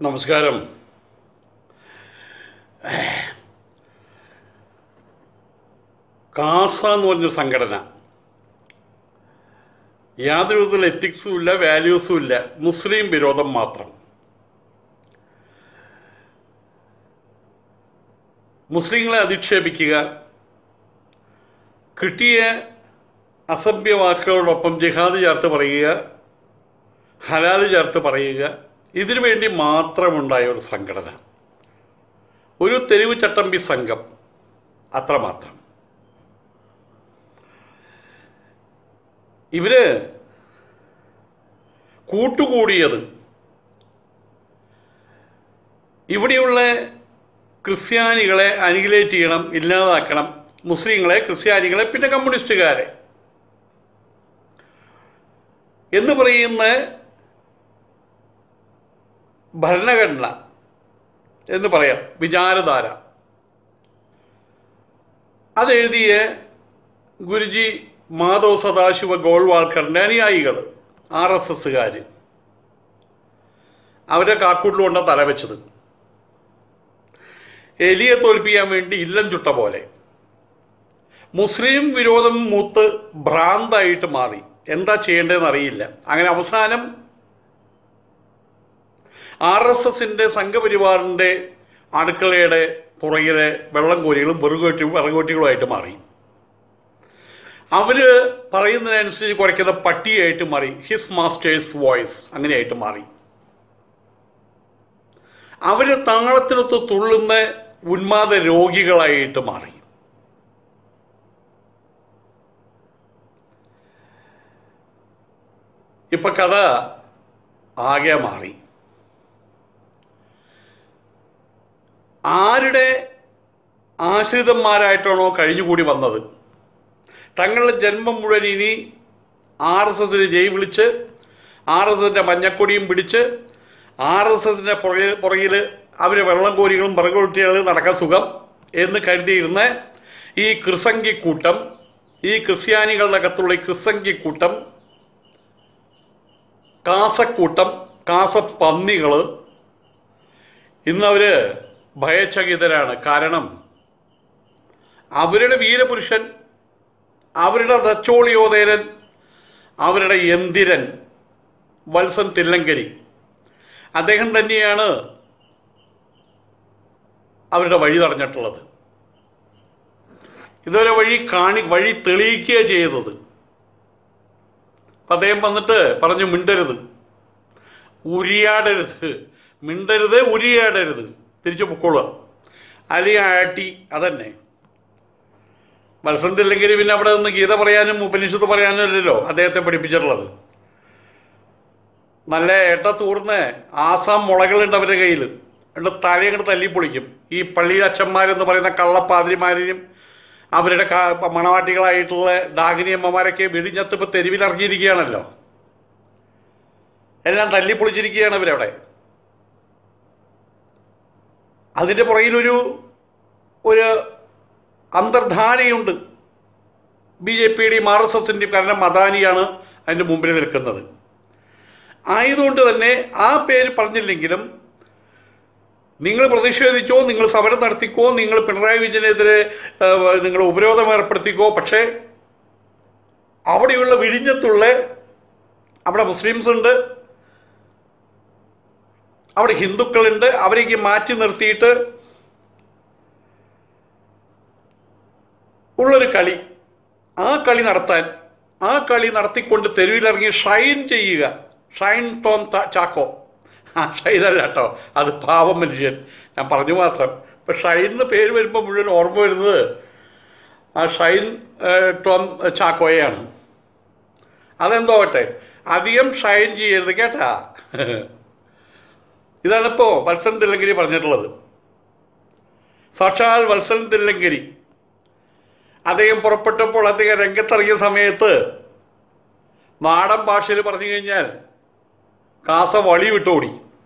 നമസ്കാരം കാസ എന്ന് പറഞ്ഞൊരു സംഘടന യാതൊരു വിധത്തിൽ എത്തിക്സും ഇല്ല വാല്യൂസും ഇല്ല മുസ്ലിം വിരോധം മാത്രം മുസ്ലിങ്ങളെ അധിക്ഷേപിക്കുക കിട്ടിയ അസഭ്യ വാക്കുകളോടൊപ്പം ജിഹാദ് ചേർത്ത് പറയുക ഹലാല് ചേർത്ത് പറയുക ഇതിനു വേണ്ടി മാത്രമുണ്ടായ ഒരു സംഘടന ഒരു തെരുവ് ചട്ടമ്പി സംഘം അത്രമാത്രം ഇവര് കൂട്ടുകൂടിയത് ഇവിടെയുള്ള ക്രിസ്ത്യാനികളെ അനിഗിലേറ്റ് ചെയ്യണം ഇല്ലാതാക്കണം മുസ്ലിങ്ങളെ ക്രിസ്ത്യാനികളെ പിന്നെ കമ്മ്യൂണിസ്റ്റുകാരെ എന്ന് പറയുന്ന ഭരണഘടന എന്ന് പറയാം വിചാരധാര അതെഴുതിയ ഗുരുജി മാധവ് സദാശിവ ഗോൾവാൾക്കറിൻ്റെ അനുയായികൾ ആർ എസ് എസ്സുകാർ അവരെ കാക്കൂട്ടിലുകൊണ്ട തലവെച്ചത് എലിയെ തോൽപ്പിക്കാൻ വേണ്ടി ഇല്ലം ചുട്ട പോലെ മുസ്ലിം വിരോധം മൂത്ത് ഭ്രാന്തായിട്ട് മാറി എന്താ ചെയ്യേണ്ടതെന്ന് അറിയില്ല അങ്ങനെ അവസാനം ആർ എസ് എസിൻ്റെ സംഘപരിവാറിൻ്റെ അടുക്കളയുടെ പുറകിലെ വെള്ളം കോരികളും വെറുകോട്ടി വിറകോട്ടികളുമായിട്ട് മാറി അവര് പറയുന്നതിനനുസരിച്ച് കുറയ്ക്കുന്ന പട്ടിയായിട്ട് മാറി ഹിസ് മാസ്റ്റേഴ്സ് വോയിസ് അങ്ങനെയായിട്ട് മാറി അവര് താളത്തിനൊത്ത് തുള്ളുന്ന ഉന്മാദ രോഗികളായിട്ട് മാറി ഇപ്പൊ കഥ ആകെ മാറി ആരുടെ ആശ്രിതന്മാരായിട്ടാണോ കഴിഞ്ഞുകൂടി വന്നത് തങ്ങളുടെ ജന്മം മുഴുവൻ ഇനി ആർ എസ് എസിന് ജയ് വിളിച്ച് ആർ എസ് എസിൻ്റെ മഞ്ഞക്കൊടിയും പിടിച്ച് ആർ എസ് എസിൻ്റെ പുറകിൽ പുറകിൽ അവർ വെള്ളം കോരികളും പറകുട്ടികളും നടക്കാൻ സുഖം എന്ന് കരുതിയിരുന്ന ഈ ക്രിസംഗിക്കൂട്ടം ഈ ക്രിസ്ത്യാനികളുടെ അകത്തുള്ള ഈ ക്രിസംഗിക്കൂട്ടം കാസക്കൂട്ടം കാസപ്പന്നികൾ ഇന്നവർ ഭയചകിതരാണ് കാരണം അവരുടെ വീരപുരുഷൻ അവരുടെ ദച്ചോളിയോദേരൻ അവരുടെ യന്തിരൻ വത്സൻ തില്ലങ്കരി അദ്ദേഹം തന്നെയാണ് അവരുടെ വഴി തടഞ്ഞിട്ടുള്ളത് ഇതുവരെ വഴി കാണി വഴി തെളിയിക്കുക ചെയ്തത് അപ്പം അദ്ദേഹം വന്നിട്ട് പറഞ്ഞു മിണ്ടരുത് ഉരിയാടരുത് മിണ്ടരുത് ഉരിയാടരുത് തിരിച്ചു പൊക്കോളുക അല്ലെങ്കിൽ ആട്ടി അതന്നെ മത്സരത്തില്ലെങ്കിൽ പിന്നെ അവിടെ നിന്ന് ഗീത പറയാനും ഉപനിഷത്ത് പറയാനും അല്ലല്ലോ അദ്ദേഹത്തെ പഠിപ്പിച്ചിട്ടുള്ളത് നല്ല ഏട്ട തൂർന്ന് ആസാം മുളകളുണ്ട് അവരുടെ കയ്യിൽ എന്നിട്ട് തലയങ്ങോട്ട് തല്ലിപ്പൊളിക്കും ഈ പള്ളി അച്ഛന്മാരെന്ന് പറയുന്ന കള്ളപ്പാതിരിമാരെയും അവരുടെ ക- മണവാട്ടികളായിട്ടുള്ള ഡാഗിനിയമ്മമാരൊക്കെ വെടിഞ്ഞത്ത് ഇപ്പൊ തെരുവിലിറങ്ങിയിരിക്കുകയാണല്ലോ എല്ലാം തല്ലിപ്പൊളിച്ചിരിക്കുകയാണ് അവരവിടെ അതിൻ്റെ പുറകിലൊരു ഒരു അന്തർധാരയുണ്ട് ബി ജെ പിയുടെയും ആർ എസ് എസിൻ്റെയും കാരണം മദാനിയാണ് അതിൻ്റെ മുമ്പിൽ നിൽക്കുന്നത് ആയതുകൊണ്ട് തന്നെ ആ പേര് പറഞ്ഞില്ലെങ്കിലും നിങ്ങൾ പ്രതിഷേധിച്ചോ നിങ്ങൾ സമരം നടത്തിക്കോ നിങ്ങൾ പിണറായി വിജയനെതിരെ ഏഹ്, നിങ്ങൾ ഉപരോധം ഏർപ്പെടുത്തിക്കോ പക്ഷേ അവിടെയുള്ള വിഴിഞ്ഞത്തുള്ള അവിടെ മുസ്ലിംസ് ഉണ്ട് അവിടെ ഹിന്ദുക്കളുണ്ട് അവരേക്ക് മാറ്റി നിർത്തിയിട്ട് ഉള്ളൊരു കളി ആ കളി നടത്താൻ ആ കളി നടത്തിക്കൊണ്ട് തെരുവിലിറങ്ങി ഷൈൻ ചെയ്യുക ഷൈൻ ടോം ത- ചാക്കോ ആ ഷൈൻ അല്ല കേട്ടോ അത് പാവം മനുഷ്യൻ ഞാൻ പറഞ്ഞു മാത്രം ഇപ്പം ഷൈൻ എന്ന് പേര് വരുമ്പോൾ മുഴുവൻ ഓർമ്മ വരുന്നത് ആ ഷൈൻ ഏഹ്, ടോം ചാക്കോയാണ് അതെന്തോ ആവട്ടെ അധികം ഷൈൻ ചെയ്യരുത് കേട്ടാ ഇതാണിപ്പോൾ വത്സൻ തില്ലങ്കരി പറഞ്ഞിട്ടുള്ളത് സാക്ഷാൽ വത്സൻ തില്ലങ്കരി അദ്ദേഹം പുറപ്പെട്ടപ്പോൾ അദ്ദേഹം രംഗത്തിറങ്ങിയ സമയത്ത് നാടൻ ഭാഷയിൽ പറഞ്ഞു കഴിഞ്ഞാൽ കാസ വഴി വിട്ടോടി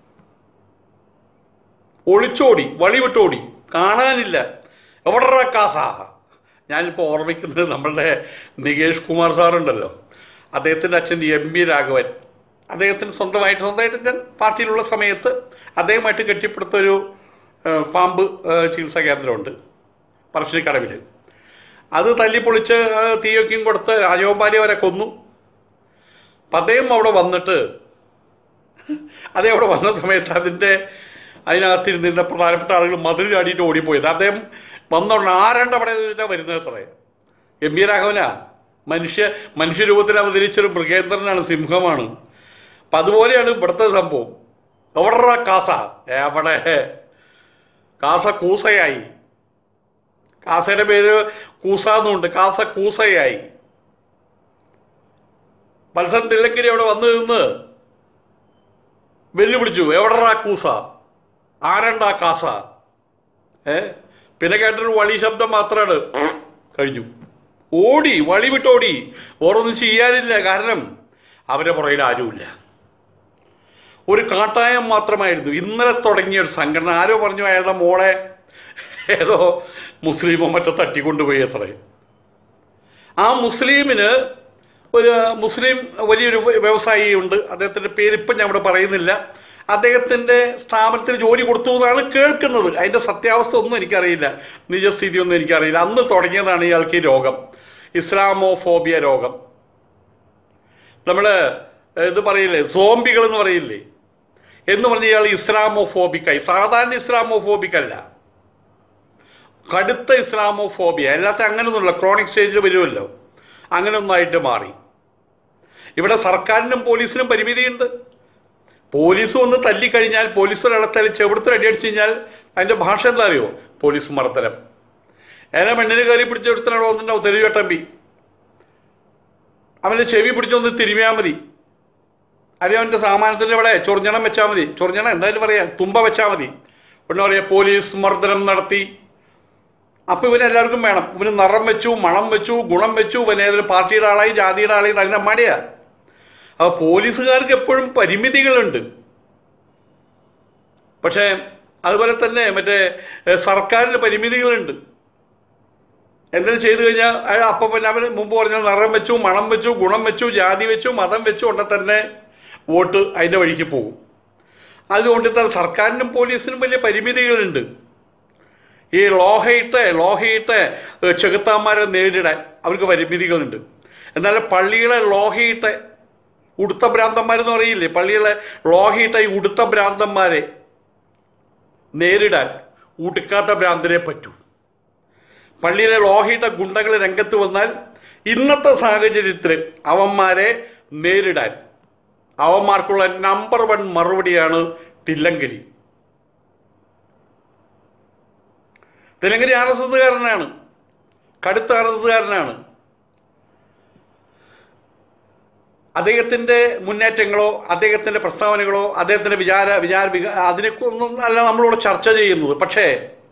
ഒളിച്ചോടി വഴി വിട്ടോടി കാണാനില്ല എവിടെ കാസ ഞാനിപ്പോൾ ഓർമ്മിക്കുന്നത് നമ്മളുടെ നികേഷ് കുമാർ സാറുണ്ടല്ലോ അദ്ദേഹത്തിൻ്റെ അച്ഛൻ എം ബി രാഘവൻ അദ്ദേഹത്തിന് സ്വന്തമായിട്ട് സ്വന്തമായിട്ട് ഞാൻ പാർട്ടിയിലുള്ള സമയത്ത് അദ്ദേഹമായിട്ട് കെട്ടിപ്പടുത്ത ഒരു ഏഹ്, പാമ്പ് ഏഹ്, ചികിത്സാ കേന്ദ്രമുണ്ട് പറശ്ശിനിക്കടവിൽ അത് തല്ലിപ്പൊളിച്ച് ഏഹ്, തീയൊക്കെയും കൊടുത്ത് രാജഗോപാലി വരെ കൊന്നു അപ്പം അദ്ദേഹം അവിടെ വന്നിട്ട് അതേ അവിടെ വന്ന സമയത്ത് അതിൻ്റെ അതിനകത്തിരുന്നിരുന്ന പ്രധാനപ്പെട്ട ആളുകൾ മതിൽ ചാടിയിട്ട് ഓടിപ്പോയത് അദ്ദേഹം വന്നോണ്ട് ആരാണ്ട് അവിടെ ഇതിൻ്റെ വരുന്നത് അത്രേ എം വി രാഘവന മനുഷ്യ മനുഷ്യരൂപത്തിൽ അവതരിച്ചൊരു മൃഗേന്ദ്രനാണ് സിംഹമാണ് അപ്പം അതുപോലെയാണ് ഇവിടുത്തെ സംഭവം എവിടെ കാസ എവിടെ കാസ കൂസയായി കാസയുടെ പേര് കൂസ എന്നുണ്ട് കാസ കൂസയായി മത്സരം തില്ലങ്കരി അവിടെ വന്നു നിന്ന് വെല്ലുവിളിച്ചു എവിടെടാ കൂസ ആരണ്ടാ കാസ ഏ പിന്നെ കേട്ടൊരു വളി ശബ്ദം മാത്രമാണ് കഴിഞ്ഞു ഓടി വളി വിട്ടോടി ഓരോന്നും ചെയ്യാനില്ല കാരണം അവരെ പുറകിൽ ആരുമില്ല ഒരു കാട്ടായം മാത്രമായിരുന്നു ഇന്നലെ തുടങ്ങിയ ഒരു സംഘടന ആരോ പറഞ്ഞു അയാളുടെ മോളെ ഏതോ മുസ്ലിമോ മറ്റോ തട്ടിക്കൊണ്ടുപോയി അത്രേ ആ മുസ്ലിമിന് ഒരു മുസ്ലിം വലിയൊരു വ്യവസായിയുണ്ട് അദ്ദേഹത്തിൻ്റെ പേര് ഇപ്പം ഞാൻ ഇവിടെ പറയുന്നില്ല അദ്ദേഹത്തിൻ്റെ സ്ഥാപനത്തിൽ ജോലി കൊടുത്തു എന്നാണ് കേൾക്കുന്നത് അതിൻ്റെ സത്യാവസ്ഥ ഒന്നും എനിക്കറിയില്ല നിജസ്ഥിതി ഒന്നും എനിക്കറിയില്ല അന്ന് തുടങ്ങിയതാണ് ഇയാൾക്ക് ഈ രോഗം ഇസ്ലാമോഫോബിയ രോഗം നമ്മൾ ഇത് പറയില്ലേ സോംബികൾ എന്ന് പറയില്ലേ എന്ന് പറഞ്ഞ ഇയാൾ ഇസ്ലാമോഫോബിക്കായി സാധാരണ ഇസ്ലാമോഫോബിക് അല്ല കടുത്ത ഇസ്ലാമോഫോബിയ അല്ലാത്ത അങ്ങനെയൊന്നുമില്ല ക്രോണിക് സ്റ്റേജിൽ വരുമല്ലോ അങ്ങനെ ഒന്നായിട്ട് മാറി ഇവിടെ സർക്കാരിനും പോലീസിനും പരിമിതിയുണ്ട് പോലീസ് ഒന്ന് തല്ലിക്കഴിഞ്ഞാൽ പോലീസ് ഒരാളെ തല്ലി ചെവിടുത്ത് അടിയടിച്ചു കഴിഞ്ഞാൽ അതിൻ്റെ ഭാഷ എന്താ അറിയോ പോലീസ് മർദ്ദനം എന്നെ പെണ്ണിന് കയറി പിടിച്ചെടുത്തിനാണോ ഒന്നുണ്ടാവും തെരുവട്ടമ്പി അവൻ്റെ ചെവി പിടിച്ചൊന്ന് തിരുമിയാൽ മതി അല്ലെങ്കിൽ അവൻ്റെ സാമാനത്തിൻ്റെ ഇവിടെ ചൊറിഞ്ഞണം വെച്ചാൽ മതി ചൊറിഞ്ഞണം എന്തായാലും പറയാം തുമ്പ വെച്ചാൽ മതി ഉടനെ പറയാം പോലീസ് മർദ്ദനം നടത്തി അപ്പോൾ ഇവനെല്ലാവർക്കും വേണം ഇവന് നിറം വെച്ചു മണം വെച്ചു ഗുണം വെച്ചു ഇവൻ ഏതൊരു പാർട്ടിയുടെ ആളായി ജാതിയുടെ ആളായി തന്നെ മടിയാ അപ്പോൾ പോലീസുകാർക്ക് എപ്പോഴും പരിമിതികളുണ്ട് പക്ഷേ അതുപോലെ തന്നെ മറ്റേ ഏഹ്, സർക്കാരിന് പരിമിതികളുണ്ട് എന്തെങ്കിലും ചെയ്തു കഴിഞ്ഞാൽ അയാൾ അപ്പം പിന്നെ അവൻ മുമ്പ് പറഞ്ഞ നിറം വെച്ചു മണം വെച്ചു ഗുണം വെച്ചു ജാതി വെച്ചു മതം വെച്ചു ഉണ്ടെ തന്നെ വോട്ട് അതിൻ്റെ വഴിക്ക് പോകും അതുകൊണ്ട് തന്നെ സർക്കാരിനും പോലീസിനും വലിയ പരിമിതികളുണ്ട് ഈ ലോഹയിട്ട ലോഹയിട്ട ഏഹ്, ചെകുത്താന്മാരെ നേരിടാൻ അവർക്ക് പരിമിതികളുണ്ട് എന്നാൽ പള്ളികളെ ലോഹയിട്ട ഉടുത്ത ഭ്രാന്തന്മാരെന്ന് പറയില്ലേ പള്ളികളെ ലോഹയിട്ട ഈ ഉടുത്ത ഭ്രാന്തന്മാരെ നേരിടാൻ ഉടുക്കാത്ത ഭ്രാന്തരെ പറ്റൂ പള്ളിയിലെ ലോഹയിട്ട ഗുണ്ടകൾ രംഗത്ത് വന്നാൽ ഇന്നത്തെ സാഹചര്യത്തിൽ അവന്മാരെ നേരിടാൻ അവന്മാർക്കുള്ള നമ്പർ വൺ മറുപടിയാണ് തില്ലങ്കരി തില്ലങ്കരി ആർ എസ് എസ്സുകാരനാണ് കടുത്ത ആർ എസ് എസ്സുകാരനാണ് അദ്ദേഹത്തിൻ്റെ മുന്നേറ്റങ്ങളോ അദ്ദേഹത്തിൻ്റെ പ്രസ്താവനകളോ അദ്ദേഹത്തിൻ്റെ വിചാര വിചാര വിക അതിനെക്കൊന്നും അല്ല നമ്മളിവിടെ ചർച്ച ചെയ്യുന്നത് പക്ഷേ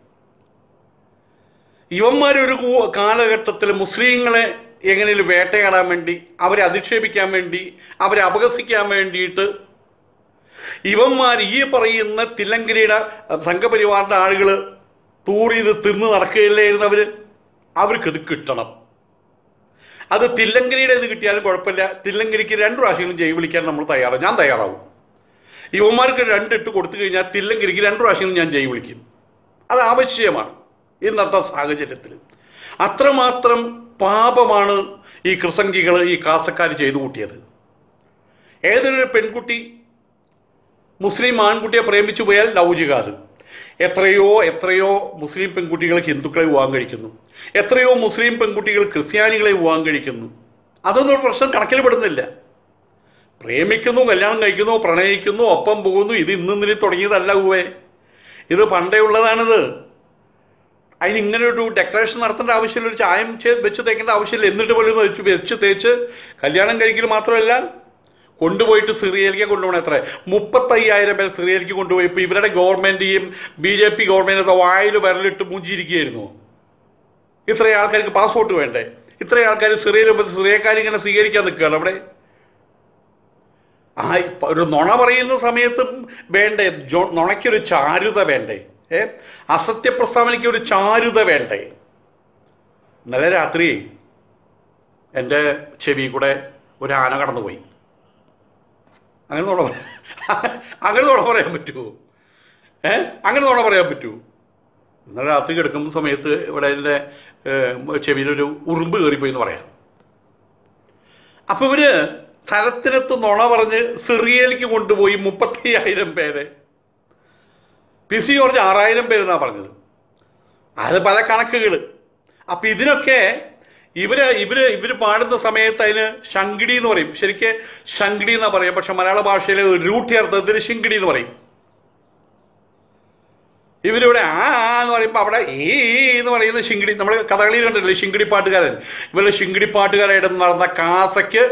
ഇവന്മാരൊരു കൂ- കാലഘട്ടത്തിൽ മുസ്ലിങ്ങളെ എങ്ങനെയും വേട്ടയാടാൻ വേണ്ടി അവരെ അധിക്ഷേപിക്കാൻ വേണ്ടി അവരെ അപഹസിക്കാൻ വേണ്ടിയിട്ട് ഇവന്മാർ ഈ പറയുന്ന തില്ലങ്കരിയുടെ സംഘപരിവാറിൻ്റെ ആളുകൾ തൂറിയത് തിന്ന് നടക്കുകയില്ലായിരുന്നു അവർ അവർക്ക് ഇത് കിട്ടണം അത് തില്ലങ്കരിയുടെ ഇത് കിട്ടിയാലും കുഴപ്പമില്ല തില്ലങ്കരിക്ക് രണ്ട് പ്രാവശ്യങ്ങളും ജയ് വിളിക്കാൻ നമ്മൾ തയ്യാറാവും ഞാൻ തയ്യാറാവും യുവന്മാർക്ക് രണ്ടിട്ട് കൊടുത്തു കഴിഞ്ഞാൽ തില്ലങ്കരിക്ക് രണ്ട് പ്രാവശ്യങ്ങളും ഞാൻ ജയ് വിളിക്കും അത് ആവശ്യമാണ് ഇന്നത്തെ സാഹചര്യത്തിൽ അത്രമാത്രം പാപമാണ് ഈ കൃസംഗികൾ ഈ കാസക്കാർ ചെയ്തു കൂട്ടിയത് ഏതൊരു പെൺകുട്ടി മുസ്ലിം ആൺകുട്ടിയെ പ്രേമിച്ചു പോയാൽ ലവ് ജിഹാദ് എത്രയോ എത്രയോ മുസ്ലിം പെൺകുട്ടികൾ ഹിന്ദുക്കളെ വിവാഹം കഴിക്കുന്നു എത്രയോ മുസ്ലിം പെൺകുട്ടികൾ ക്രിസ്ത്യാനികളെ വിവാഹം കഴിക്കുന്നു അതൊന്നും ഒരു പ്രശ്നം കണക്കിൽ പെടുന്നില്ല പ്രേമിക്കുന്നു കല്യാണം കഴിക്കുന്നു പ്രണയിക്കുന്നു ഒപ്പം പോകുന്നു ഇത് ഇന്നിന്നിൽ തുടങ്ങിയതല്ല ഉവേ ഇത് പണ്ടേ ഉള്ളതാണിത് അതിന് ഇങ്ങനെ ഒരു ഡെക്കറേഷൻ നടത്തേണ്ട ആവശ്യമില്ല ഒരു ചായം ചെ- വെച്ച് തേക്കേണ്ട ആവശ്യമില്ല എന്നിട്ട് പോലും വെച്ച് വെച്ച് തേച്ച് കല്യാണം കഴിക്കൽ മാത്രമല്ല കൊണ്ടുപോയിട്ട് സിറിയയിലേക്ക് കൊണ്ടുപോകണം എത്ര മുപ്പത്തയ്യായിരം പേർ സിറിയയിലേക്ക് കൊണ്ടുപോയി ഇപ്പോൾ ഇവരുടെ government B J P government വായിൽ വിരലിട്ട് മൂഞ്ചിയിരിക്കുകയായിരുന്നു ഇത്രയും ആൾക്കാർക്ക് പാസ്പോർട്ട് വേണ്ടേ ഇത്രയും ആൾക്കാർ സിറിയയിൽ സിറിയക്കാർ ഇങ്ങനെ സ്വീകരിക്കാൻ നിൽക്കുകയാണ് അവിടെ ആ ഇപ്പ ഒരു നുണ പറയുന്ന സമയത്തും വേണ്ടേ ജോ നുണയ്ക്കൊരു ചാരുത വേണ്ടേ ഏ അസത്യ പ്രസ്താവനയ്ക്ക് ഒരു ചാരുത വേണ്ടേ ഇന്നലെ രാത്രി എൻ്റെ ചെവി കൂടെ ഒരു ആന കടന്നുപോയി അങ്ങനെ നുണ പറ- അങ്ങനെ നുണ പറയാൻ പറ്റുമോ ഏ അങ്ങനെ നുണ പറയാൻ പറ്റുമോ ഇന്നലെ രാത്രി കിടക്കുന്ന സമയത്ത് ഇവിടെ എൻ്റെ ചെവിയിലൊരു ഉറുമ്പ് കയറിപ്പോയി എന്ന് പറയാം അപ്പോൾ ഇവര് തരത്തിനത്ത് നുണ പറഞ്ഞ് സിറിയയിലേക്ക് കൊണ്ടുപോയി മുപ്പത്തി അയ്യായിരം പേരെ പി സി ജോർജ് ആറായിരം പേരെന്നാണ് പറഞ്ഞത് അത് പല കണക്കുകൾ അപ്പം ഇതിനൊക്കെ ഇവര് ഇവര് ഇവര് പാടുന്ന സമയത്ത് അതിന് ശങ്കിടി എന്ന് പറയും ശരിക്ക് ശങ്കിടി എന്നാ പറയാം പക്ഷെ മലയാള ഭാഷയിലെ റൂട്ടി അർത്ഥത്തിൽ ശിങ്കിടി എന്ന് പറയും ഇവരിവിടെ ആ ആ എന്ന് പറയുമ്പോൾ അവിടെ ഈ എന്ന് പറയുന്ന ശിങ്കിടി നമ്മൾ കഥകളിയിൽ കണ്ടിട്ടില്ലേ ശിങ്കിടി പാട്ടുകാരൻ ഇവരുടെ ശിങ്കിടി പാട്ടുകാരായിട്ട് നടന്ന കാസയ്ക്ക്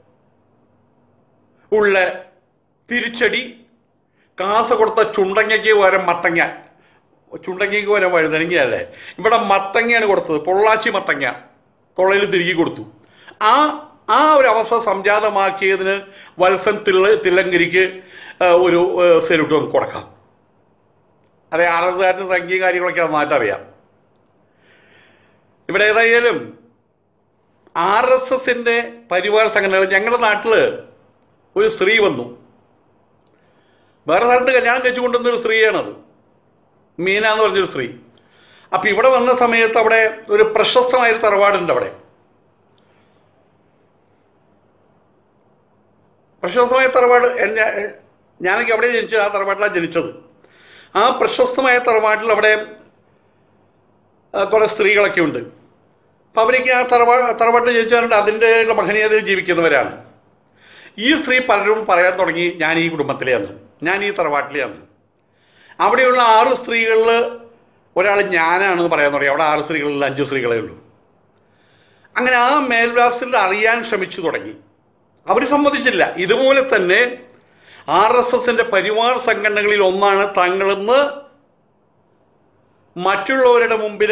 ഉള്ള തിരിച്ചടി കാസ കൊടുത്ത ചുണ്ടങ്ങയ്ക്ക് പകരം മത്തങ്ങ ചുണ്ടങ്ങയ്ക്ക് പകരം വഴുതനങ്ങയല്ലേ ഇവിടെ മത്തങ്ങയാണ് കൊടുത്തത് പൊള്ളാച്ചി മത്തങ്ങ തൊള്ളയിൽ തിരികെ കൊടുത്തു ആ ആ ഒരു അവസ്ഥ സംജാതമാക്കിയതിന് വത്സൻ തിള്ള തില്ലങ്കരിക്ക് ആ, ഒരു സെല്യൂട്ട് നമുക്ക് കൊടുക്കാം അതെ ആർ എസ് കാരൻ്റെ സംഖ്യ കാര്യങ്ങളൊക്കെ നന്നായിട്ട് അറിയാം ഇവിടെ ഏതായാലും ആർ എസ് എസിൻ്റെ പരിവാര സംഘടനകൾ ഞങ്ങളുടെ നാട്ടിൽ ഒരു സ്ത്രീ വന്നു വേറെ സ്ഥലത്ത് കല്യാണം കഴിച്ചു കൊണ്ടുവന്ന ഒരു സ്ത്രീയാണത് മീന എന്ന് പറഞ്ഞൊരു സ്ത്രീ അപ്പം ഇവിടെ വന്ന സമയത്ത് അവിടെ ഒരു പ്രശസ്തമായൊരു തറവാടുണ്ട് അവിടെ പ്രശസ്തമായ തറവാട് എന്നെ ഞാനൊക്കെ അവിടെ ജനിച്ചു ആ തറവാട്ടിലാണ് ജനിച്ചത് ആ പ്രശസ്തമായ തറവാട്ടിൽ അവിടെ ആ, കുറേ സ്ത്രീകളൊക്കെ ഉണ്ട് അപ്പം അവരൊക്കെ ആ തറവാ തറവാട്ടിൽ ജനിച്ചവരുണ്ട് അതിൻ്റെ മഹനീയതയിൽ ജീവിക്കുന്നവരാണ് ഈ സ്ത്രീ പലരും പറയാൻ തുടങ്ങി ഞാൻ ഈ കുടുംബത്തിലെയാണ് ഞാൻ ഈ തറവാട്ടിലെയാണ് അവിടെയുള്ള ആറ് സ്ത്രീകളിൽ ഒരാൾ ഞാനാണെന്ന് പറയാൻ തുടങ്ങി അവിടെ ആറ് സ്ത്രീകളിൽ അഞ്ച് സ്ത്രീകളേ ഉള്ളൂ അങ്ങനെ ആ മേൽവാസത്തിൽ അറിയാൻ ശ്രമിച്ചു തുടങ്ങി അവർ സമ്മതിച്ചില്ല ഇതുപോലെ തന്നെ ആർ എസ് എസിന്റെ പരിവാർ സംഘടനകളിൽ ഒന്നാണ് തങ്ങളെന്ന് മറ്റുള്ളവരുടെ മുമ്പിൽ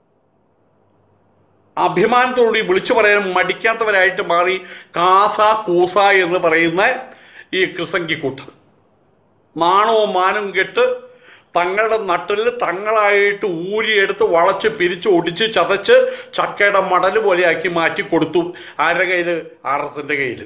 അഭിമാനത്തോടുകൂടി വിളിച്ചു പറയാൻ മടിക്കാത്തവരായിട്ട് മാറി കാസ കൂസ എന്ന് പറയുന്ന ഈ ക്രിസംഗിക്കൂട്ടം മാണവും മാനും കെട്ട് തങ്ങളുടെ നട്ടിൽ തങ്ങളായിട്ട് ഊരിയെടുത്ത് വളച്ച് പിരിച്ച് ഒടിച്ച് ചതച്ച് ചക്കയുടെ മടൽ പോലെയാക്കി മാറ്റി കൊടുത്തു ആരുടെ കയ്യിൽ ആർ എസിൻ്റെ കയ്യിൽ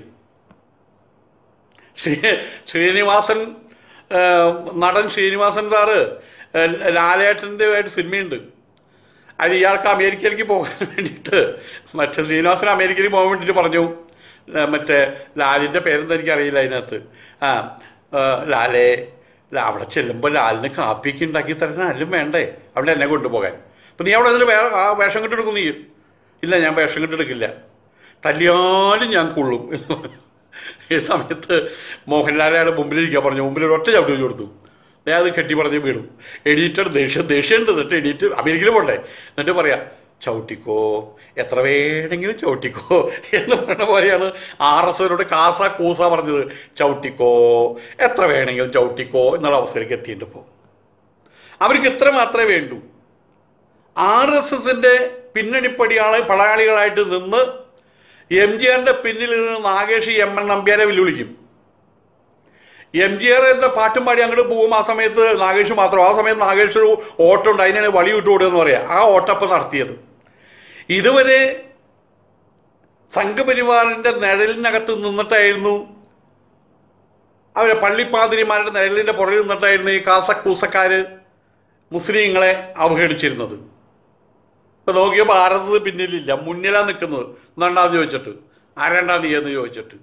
ശ്രീ ശ്രീനിവാസൻ ആ, നടൻ ശ്രീനിവാസൻ സാറ് ആ, ലാലേട്ടൻ്റെ ആയിട്ട് സിനിമയുണ്ട് അത് ഇയാൾക്ക് അമേരിക്കയിലേക്ക് പോകാൻ വേണ്ടിയിട്ട് മറ്റേ ശ്രീനിവാസൻ അമേരിക്കയിലേക്ക് പോകാൻ വേണ്ടിയിട്ട് പറഞ്ഞു ആ, മറ്റേ ലാലിൻ്റെ പേരെന്താ എനിക്കറിയില്ല അതിനകത്ത് ആ ആ, ലാലേ ലാ- അവിടെ ചെല്ലുമ്പോൾ ലാലിന് കാപ്പിക്ക് ഉണ്ടാക്കി തരാൻ ആരും വേണ്ടേ അവിടെ എന്നെ കൊണ്ടുപോകാൻ അപ്പം നീ അവിടെ അതിന് വേറെ ആ വേഷം കെട്ടെടുക്കും നീ ഇല്ല ഞാൻ വേഷം കെട്ടെടുക്കില്ല തല്ലിയാലും ഞാൻ കൊള്ളും എന്ന് പറഞ്ഞു ഈ സമയത്ത് മോഹൻലാലയുടെ മുമ്പിലിരിക്കാൻ പറഞ്ഞു മുമ്പിൽ ഒരു ഒറ്റ ചവിട്ടി വെച്ച് കൊടുത്തു ഞാൻ അത് കെട്ടി പറഞ്ഞ് വീണു എഡിറ്റർ ദേഷ്യം ദേഷ്യമുണ്ട് എന്നിട്ട് എഡിറ്റ് അമേരിക്കയിൽ പോട്ടെ എന്നിട്ട് പറയാ ചവിട്ടിക്കോ എത്ര വേണമെങ്കിലും ചവിട്ടിക്കോ എന്ന് പറഞ്ഞ പോലെയാണ് ആർ എസ് എസിനോട് കാസ കൂസ പറഞ്ഞത് ചവിട്ടിക്കോ എത്ര വേണമെങ്കിലും ചവിട്ടിക്കോ എന്നുള്ള അവസ്ഥയിലേക്ക് എത്തിയിട്ടുണ്ട് ഇപ്പോൾ അവർക്ക് ഇത്ര മാത്രമേ വേണ്ടൂ ആർ എസ് എസിൻ്റെ പിന്നണിപ്പടിയാളെ പടയാളികളായിട്ട് നിന്ന് എം ജി ആറിൻ്റെ പിന്നിൽ നിന്ന് നാഗേഷ് എം എൻ നമ്പ്യാരെ വെല്ലുവിളിക്കും എം ജി ആർ എന്ന പാട്ടും പാടി അങ്ങോട്ട് പോകും ആ സമയത്ത് നാഗേഷ് മാത്രം ആ സമയത്ത് നാഗേഷ് ഒരു ഓട്ടം ഉണ്ട് അതിനാണ് വളി വിട്ടുകൊടുക്കുക എന്ന് പറയാം ആ ഓട്ടപ്പം നടത്തിയത് ഇതുവരെ സംഘപരിവാറിന്റെ നിഴലിനകത്ത് നിന്നിട്ടായിരുന്നു അവരെ പള്ളിപ്പാതിരിമാരുടെ നിഴലിന്റെ പുറകിൽ നിന്നിട്ടായിരുന്നു ഈ കാസക്കൂസക്കാര് മുസ്ലിങ്ങളെ അവഹേളിച്ചിരുന്നത് ഇപ്പൊ നോക്കിയപ്പോൾ ആരത് പിന്നിലില്ല മുന്നിലാ നിൽക്കുന്നത് രണ്ടാമത് ചോദിച്ചിട്ട് ആരണ്ടാ നീ എന്ന് ചോദിച്ചിട്ട്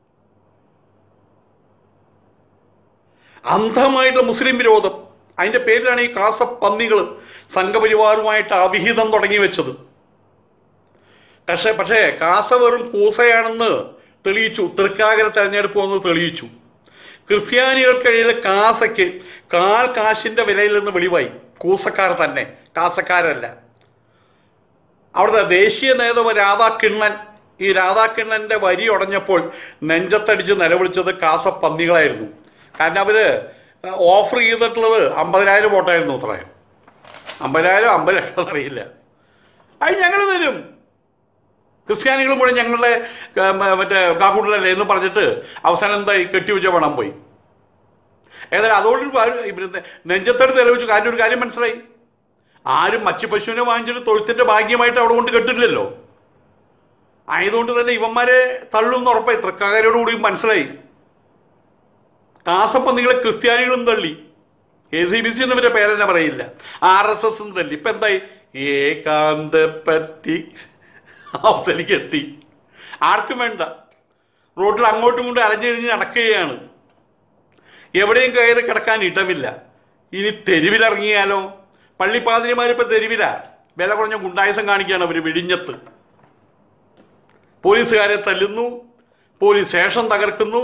അന്ധമായിട്ടുള്ള മുസ്ലിം വിരോധം അതിന്റെ പേരിലാണ് ഈ കാസപ്പന്നികൾ സംഘപരിവാറുമായിട്ട് അവിഹിതം തുടങ്ങി വെച്ചത് പക്ഷേ പക്ഷേ കാസ വെറും കൂസയാണെന്ന് തെളിയിച്ചു തൃക്കാക്കര തെരഞ്ഞെടുപ്പ് വന്ന് തെളിയിച്ചു ക്രിസ്ത്യാനികൾക്കിടയിൽ കാസയ്ക്ക് കാൽ കാശിന്റെ വിലയിൽ നിന്ന് വെളിവായി കൂസക്കാർ തന്നെ കാസക്കാരല്ല അവിടുത്തെ ദേശീയ നേതാവ് രാധാകിണ്ണൻ ഈ രാധാകിണ്ണന്റെ വരി ഉടഞ്ഞപ്പോൾ നെഞ്ചത്തടിച്ച് നിലവിളിച്ചത് കാസപ്പന്നികളായിരുന്നു കാരണം അവര് ഓഫർ ചെയ്തിട്ടുള്ളത് അമ്പതിനായിരം വോട്ടായിരുന്നു അത്രേ അമ്പതിനായിരം അമ്പത് ലക്ഷം അറിയില്ല അത് ഞങ്ങൾ തരും ക്രിസ്ത്യാനികളും കൂടെ ഞങ്ങളുടെ ആ, മ- മറ്റേ കാക്കൂട്ടലല്ലേ എന്ന് പറഞ്ഞിട്ട് അവസാനം എന്തായി കെട്ടിവെച്ച പണം പോയി ഏതായാലും അതോടൊരു കാര്യം ഇവര് നെഞ്ചത്തെടുത്ത് തെളിവിച്ചു കാര്യം ഒരു കാര്യം മനസ്സിലായി ആരും മച്ചു പശുവിനെ വാങ്ങിച്ചിട്ട് തൊഴുത്തിന്റെ ഭാഗ്യമായിട്ട് അവിടെ കൊണ്ട് കെട്ടില്ലല്ലോ ആയതുകൊണ്ട് തന്നെ ഇവന്മാരെ തള്ളും ഉറപ്പായി തൃക്കാകാരോടുകൂടി മനസ്സിലായി കാസപ്പന്നികളെ ക്രിസ്ത്യാനികളും തള്ളി കെ സി ബി സി ഒന്നും ഇവരുടെ പേരെന്നെ പറയില്ല ആർ എസ് എസ് എന്നല്ല ഇപ്പം എന്തായി ഏകാന്തപ്പറ്റി അവസ്ഥയിലേക്ക് എത്തി ആർക്കും വേണ്ട റോഡിൽ അങ്ങോട്ടും ഇങ്ങോട്ടും അലഞ്ഞിരിഞ്ഞ് നടക്കുകയാണ് എവിടെയും കയറി കിടക്കാൻ ഇടമില്ല ഇനി തെരുവിലിറങ്ങിയാലോ പള്ളിപ്പാതിരിമാരിപ്പോൾ തെരുവിലാ വില കുറഞ്ഞ ഗുണ്ടായുസം കാണിക്കുകയാണ് അവർ വിഴിഞ്ഞത്ത് പോലീസുകാരെ തല്ലുന്നു പോലീസ് സ്റ്റേഷൻ തകർക്കുന്നു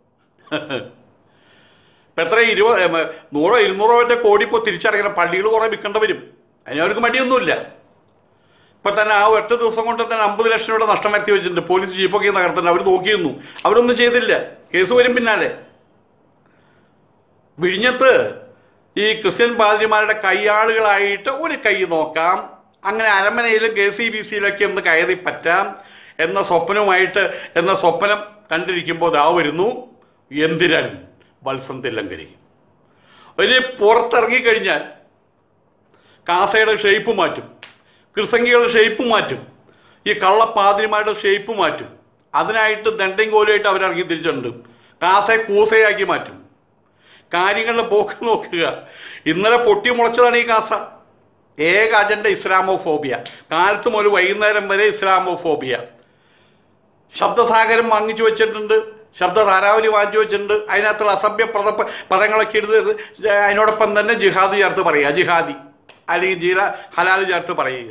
ഇപ്പം എത്ര ഇരുപത് ഏ, നൂറോ ഇരുന്നൂറോ മറ്റേ കോടി ഇപ്പോൾ തിരിച്ചടക്കണം പള്ളികൾ കുറേ വിൽക്കേണ്ട വരും അതിന് അവർക്ക് മടിയൊന്നുമില്ല ഇപ്പം തന്നെ ആ ഒറ്റ ദിവസം കൊണ്ട് തന്നെ അമ്പത് ലക്ഷം രൂപയുടെ നഷ്ടം വരുത്തി വെച്ചിട്ടുണ്ട് പോലീസ് ജീപ്പൊക്കെ തകർത്തിട്ടുണ്ട് അവർ നോക്കിയിരുന്നു അവരൊന്നും ചെയ്തില്ല കേസ് വരും പിന്നാലെ വിഴിഞ്ഞത്ത് ഈ ക്രിസ്ത്യൻ പാതിരിമാരുടെ കൈയാളുകളായിട്ട് ഒരു കൈ നോക്കാം അങ്ങനെ അരമനയിലും കെ സി ബി സിയിലൊക്കെ ഒന്ന് കയറി പറ്റാം എന്ന സ്വപ്നവുമായിട്ട് എന്ന സ്വപ്നം കണ്ടിരിക്കുമ്പോൾ ദാ വരുന്നു എന്തിരൻ വത്സം തില്ലങ്കരി ഇനി പുറത്തിറങ്ങിക്കഴിഞ്ഞാൽ കാസയുടെ ഷേപ്പ് മാറ്റും കൃസംഗികളുടെ ഷേപ്പ് മാറ്റും ഈ കള്ളപ്പാതിരിമാരുടെ ഷേപ്പ് മാറ്റും അതിനായിട്ട് ദണ്ടയും കോലുമായിട്ട് അവരിറങ്ങി തിരിച്ചിട്ടുണ്ട് കാസയെ കൂസയാക്കി മാറ്റും കാര്യങ്ങളുടെ പോക്ക് നോക്കുക ഇന്നലെ പൊട്ടി മുളച്ചതാണ് ഈ കാസ ഏക അജണ്ട ഇസ്ലാമോഫോബിയ കാലത്ത് മുതൽ വൈകുന്നേരം വരെ ഇസ്ലാമോഫോബിയ ശബ്ദസാഗരം വാങ്ങിച്ചു വെച്ചിട്ടുണ്ട് ശബ്ദ ധാരാവലി വാങ്ങിച്ചു വെച്ചിട്ടുണ്ട് അതിനകത്തുള്ള അസഭ്യ പദ പദങ്ങളൊക്കെ എടുത്ത് അതിനോടൊപ്പം തന്നെ ജിഹാദ് ചേർത്ത് പറയുക ജിഹാദി അല്ലെങ്കിൽ ജീല ഹലാൽ ചേർത്ത് പറയുക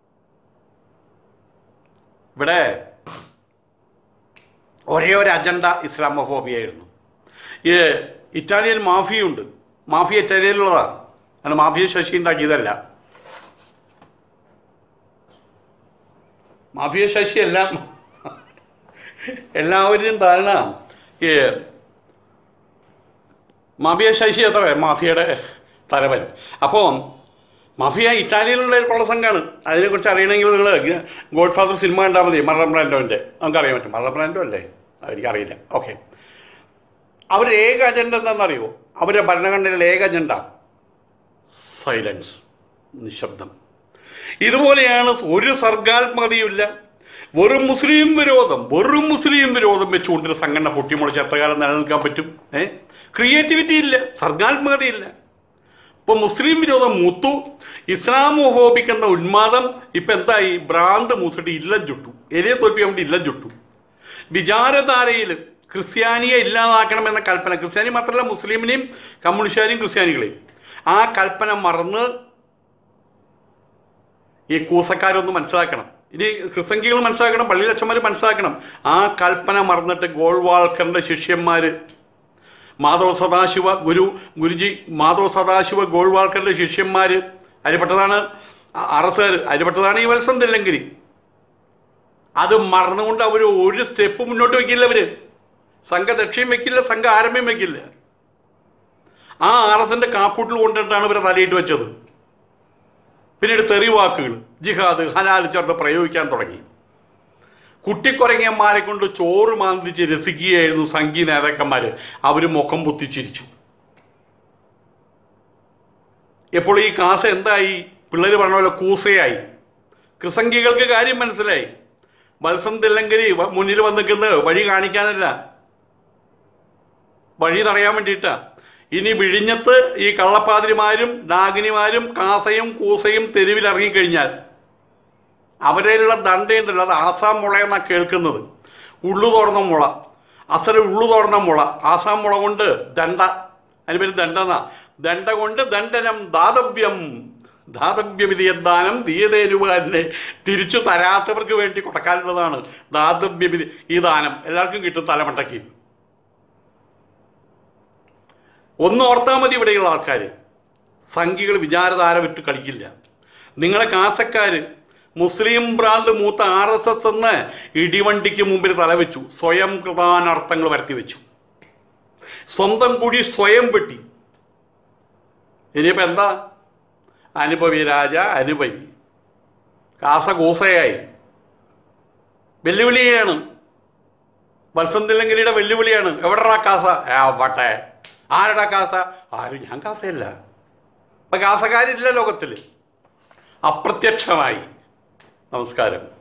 ഇവിടെ ഒരേ ഒരു അജണ്ട ഇസ്ലാമോഫോബിയായിരുന്നു ഈ ഇറ്റാലിയൻ മാഫിയുണ്ട് മാഫിയ ഇറ്റാലിയനിലുള്ളതാണ് അത് മാഫിയ ശശി ഉണ്ടാക്കിയതല്ല മാഫിയ ശശി എല്ലാം എല്ലാവരും ധാരണ ഈ മാഫിയ ശശി എത്ര മാഫിയയുടെ തലവൻ അപ്പോൾ മാഫിയ ഇറ്റാലിയനിലുള്ള ഒരു സംഘമാണ് അതിനെക്കുറിച്ച് അറിയണമെങ്കിൽ നിങ്ങൾ ഗോഡ് ഫാദർ സിനിമ കണ്ടാൽ മതി മറളം ബ്രാൻഡോൻ്റെ നമുക്കറിയാൻ പറ്റും മറളം ബ്രാൻഡോ അല്ലേ എനിക്കറിയില്ല ഓക്കെ അവരുടെ ഏക അജണ്ട എന്താണെന്നറിയോ അവരുടെ ഭരണഘടനയിലെ ഏക അജണ്ട സൈലൻസ് നിശബ്ദം ഇതുപോലെയാണ് ഒരു സർഗാത്മകതയുമില്ല വെറും മുസ്ലിം വിരോധം വെറും മുസ്ലിം വിരോധം വെച്ചുകൊണ്ടൊരു സംഘടന പൊട്ടിമുളച്ച് എത്ര കാലം നിലനിൽക്കാൻ പറ്റും ഏ ക്രിയേറ്റിവിറ്റി ഇല്ല സർഗാത്മകതയില്ല ഇപ്പോൾ മുസ്ലിം വിരോധം മൂത്തു ഇസ്ലാമോഫോബിക് എന്ന ഉന്മാദം ഇപ്പം എന്തായി ഭ്രാന്ത് മൂത്തിട്ട് ഇല്ലം ചുട്ടു എലിയെ തോൽപ്പിക്കാൻ വേണ്ടി ഇല്ലം ചുട്ടു വിചാരധാരയിൽ ക്രിസ്ത്യാനിയെ ഇല്ലാതാക്കണമെന്ന കൽപ്പന ക്രിസ്ത്യാനി മാത്രമല്ല മുസ്ലിമിനെയും കമ്മ്യൂണിസ്റ്റുകാരെയും ക്രിസ്ത്യാനികളെയും ആ കൽപ്പന മറന്ന് ഈ കൂസക്കാരൊന്ന് മനസ്സിലാക്കണം ഇനി ക്രിസംഖികൾ മനസ്സിലാക്കണം പള്ളിയിൽ അച്ഛന്മാർ മനസ്സിലാക്കണം ആ കൽപ്പന മറന്നിട്ട് ഗോൾവാൾക്കറിൻ്റെ ശിഷ്യന്മാർ മാധവ സദാശിവ ഗുരു ഗുരുജി മാധവ സദാശിവ ഗോൾവാൾക്കറിൻ്റെ ശിഷ്യന്മാർ അതിൽപ്പെട്ടതാണ് അറസുകാർ അതിൽപ്പെട്ടതാണ് ഈ വത്സം തില്ലങ്കിരി അത് മറന്നുകൊണ്ട് അവർ ഒരു സ്റ്റെപ്പ് മുന്നോട്ട് വെക്കില്ല അവർ സംഘ ദക്ഷ്യം വെക്കില്ല സംഘ ആരംഭം വെക്കില്ല ആ ആർ എസിന്റെ കാക്കൂട്ടിൽ കൊണ്ടിട്ടാണ് ഇവരെ തലയിട്ട് വെച്ചത് പിന്നീട് തെറിവാക്കുകൾ ജിഹാദ് ഹലാൽ ചേർത്ത് പ്രയോഗിക്കാൻ തുടങ്ങി കുട്ടിക്കുരങ്ങന്മാരെ കൊണ്ട് ചോറ് മാന്തിച്ച് രസിക്കുകയായിരുന്നു സംഘീയ നേതാക്കന്മാർ അവർ മുഖം പൊത്തിച്ചിരിച്ചു എപ്പോൾ ഈ കാസ എന്തായി പിള്ളേർ പറഞ്ഞ പോലെ കൂസയായി ക്രിസംഗികൾക്ക് കാര്യം മനസ്സിലായി മത്സം തില്ലങ്കരി വ- മുന്നിൽ വന്ന് നിൽക്കുന്നത് വഴി കാണിക്കാനല്ല വഴി തടയാൻ വേണ്ടിയിട്ടാ ഇനി വിഴിഞ്ഞത്ത് ഈ കള്ളപ്പാതിരിമാരും ഡാഗിനിമാരും കാസയും കൂസയും തെരുവിലിറങ്ങിക്കഴിഞ്ഞാൽ അവരെയുള്ള ദണ്ടയുണ്ടല്ലോ അത് ആസാം മുള എന്നാ കേൾക്കുന്നത് ഉള്ളു തുറന്ന മുള അസല ഉള്ളു തുറന്ന മുള ആസാം മുള കൊണ്ട് ദണ്ഡ അതിന് പേര് ദണ്ഡ എന്നാ ദണ്ഡ കൊണ്ട് ദണ്ഡനം ദാതവ്യം ദാതവ്യമിതി ദാനം ദീയതേരുവാനെ തിരിച്ചു തരാത്തവർക്ക് വേണ്ടി കൊടുക്കാനുള്ളതാണ് ദാതവ്യമിതി ഈ ദാനം എല്ലാവർക്കും കിട്ടും തലമണ്ടയ്ക്ക് ഒന്ന് ഓർത്താൽ മതി ഇവിടെയുള്ള ആൾക്കാർ സംഘികൾ വിചാരധാര വിട്ട് കളിക്കില്ല നിങ്ങളെ കാസക്കാര് മുസ്ലിം ഭ്രാന്ത് മൂത്ത ആർ എസ് എസ് എന്ന് ഇടിവണ്ടിക്ക് മുമ്പിൽ തലവെച്ചു സ്വയം കൃതാനർത്ഥങ്ങൾ വരുത്തി വെച്ചു സ്വന്തം കുഴി സ്വയം വെട്ടി ഇനിയിപ്പോൾ എന്താ അനുഭവി രാജ അനുഭവി കാസ കൂസയായി വെല്ലുവിളിയാണ് വത്സന്തിലങ്കിരിയുടെ വെല്ലുവിളിയാണ് എവിടെടാ കാസ ആവട്ടെ ആരടാ കാസ ആരും ഞാൻ കാസയല്ല അപ്പൊ കാസക്കാരില്ല ലോകത്തിൽ അപ്രത്യക്ഷമായി നമസ്കാരം